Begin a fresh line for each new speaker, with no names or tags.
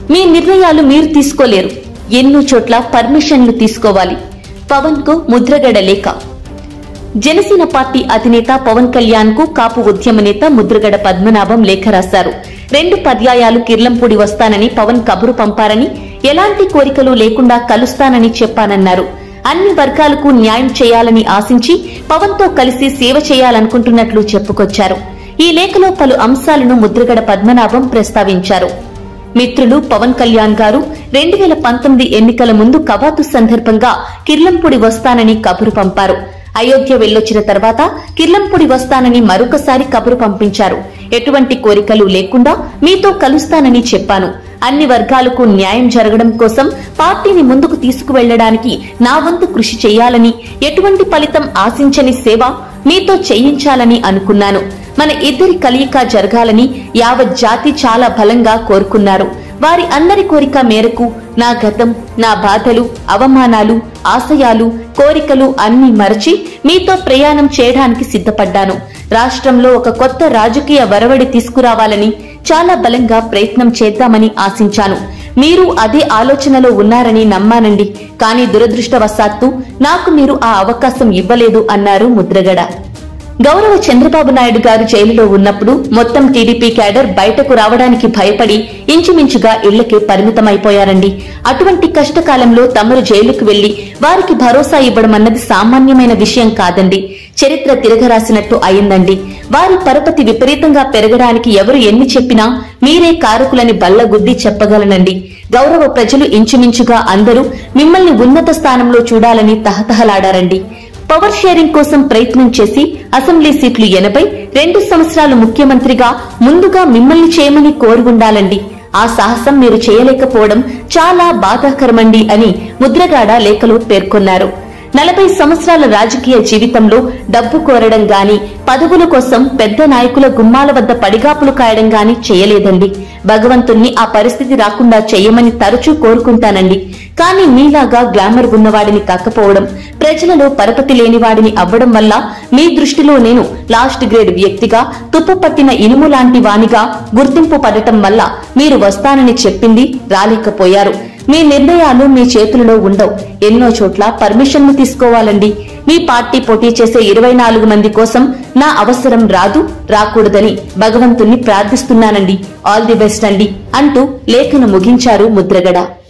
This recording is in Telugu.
మీ నిర్ణయాలు మీరు తీసుకోలేరు ఎన్నో చోట్ల పర్మిషన్లు తీసుకోవాలి పవన్ కు ముద్రగడ లేఖ జనసేన పార్టీ అధినేత పవన్ కళ్యాణ్ కు కాపు ఉద్యమ నేత ముద్రగడ పద్మనాభం లేఖ రాశారు రెండు పర్యాయాలు కిర్లంపూడి వస్తానని పవన్ కబురు పంపారని ఎలాంటి కోరికలు లేకుండా కలుస్తానని చెప్పానన్నారు అన్ని వర్గాలకు న్యాయం చేయాలని ఆశించి పవన్ తో కలిసి సేవ చేయాలనుకుంటున్నట్లు చెప్పుకొచ్చారు ఈ లేఖలో పలు అంశాలను ముద్రగడ పద్మనాభం ప్రస్తావించారు మిత్రులు పవన్ కళ్యాణ్ గారు రెండు వేల పంతొమ్మిది ఎన్నికల ముందు కవాతు సందర్భంగా కిర్లంపూడి వస్తానని కబురు పంపారు అయోధ్య వెళ్లొచ్చిన తర్వాత కిర్లంపూడి వస్తానని మరొకసారి కబురు పంపించారు ఎటువంటి కోరికలు లేకుండా మీతో కలుస్తానని చెప్పాను అన్ని వర్గాలకు న్యాయం జరగడం కోసం పార్టీని ముందుకు తీసుకువెళ్లడానికి నా వంతు కృషి చేయాలని ఎటువంటి ఫలితం ఆశించని సేవ మీతో చేయించాలని అనుకున్నాను మన ఇద్దరి కలయిక జరగాలని యావత్ జాతి చాలా బలంగా కోరుకున్నారు వారి అందరి కోరిక మేరకు నా గతం నా బాధలు అవమానాలు ఆశయాలు కోరికలు అన్నీ మరచి మీతో ప్రయాణం చేయడానికి సిద్ధపడ్డాను రాష్ట్రంలో ఒక కొత్త రాజకీయ వరవడి తీసుకురావాలని చాలా బలంగా ప్రయత్నం చేద్దామని ఆశించాను మీరు అదే ఆలోచనలో ఉన్నారని నమ్మానండి కానీ దురదృష్టవశాత్తు నాకు మీరు ఆ అవకాశం ఇవ్వలేదు అన్నారు ముద్రగడ గౌరవ చంద్రబాబు నాయుడు గారు జైలులో ఉన్నప్పుడు మొత్తం టీడీపీ క్యాడర్ బయటకు రావడానికి భయపడి ఇంచుమించుగా ఇళ్లకే పరిమితమైపోయారండి అటువంటి కష్టకాలంలో తమరు జైలుకు వెళ్లి వారికి భరోసా ఇవ్వడం అన్నది సామాన్యమైన విషయం కాదండి చరిత్ర తిరగరాసినట్టు అయిందండి వారి పరపతి విపరీతంగా పెరగడానికి ఎవరు ఎన్ని చెప్పినా మీరే కారకులని బల్లగుద్ది చెప్పగలనండి గౌరవ ప్రజలు ఇంచుమించుగా అందరూ మిమ్మల్ని ఉన్నత స్థానంలో చూడాలని తహతహలాడారండి పవర్ షేరింగ్ కోసం ప్రయత్నం చేసి అసెంబ్లీ సీట్లు ఎనభై రెండు సంవత్సరాలు ముఖ్యమంత్రిగా ముందుగా మిమ్మల్ని చేయమని కోరుకుండాలండి ఆ సాహసం మీరు చేయలేకపోవడం చాలా బాధాకరమండి అని ముద్రగాడ లేఖలో పేర్కొన్నారు నలభై సంవత్సరాల రాజకీయ జీవితంలో డబ్బు కోరడం గాని పదవుల కోసం పెద్ద నాయకుల గుమ్మాల వద్ద పడిగాపులు కాయడం గాని చేయలేదండి భగవంతుణ్ణి ఆ పరిస్థితి రాకుండా చెయ్యమని తరచూ కోరుకుంటానండి కానీ మీలాగా గ్లామర్ ఉన్నవాడిని కాకపోవడం ప్రజలలో పరపతి లేనివాడిని అవ్వడం వల్ల మీ దృష్టిలో నేను లాస్ట్ గ్రేడ్ వ్యక్తిగా తుప్పుపట్టిన ఇనుము లాంటి వానిగా గుర్తింపు పడటం వల్ల మీరు వస్తానని చెప్పింది రాలేకపోయారు మీ నిర్ణయాలు మీ చేతులలో ఉండవు ఎన్నో చోట్ల పర్మిషన్లు తీసుకోవాలండి మీ పార్టీ పోటీ చేసే ఇరవై నాలుగు మంది కోసం నా అవసరం రాదు రాకూడదని భగవంతుణ్ణి ప్రార్థిస్తున్నానండి ఆల్ ది బెస్ట్ అండి అంటూ లేఖను ముగించారు ముద్రగడ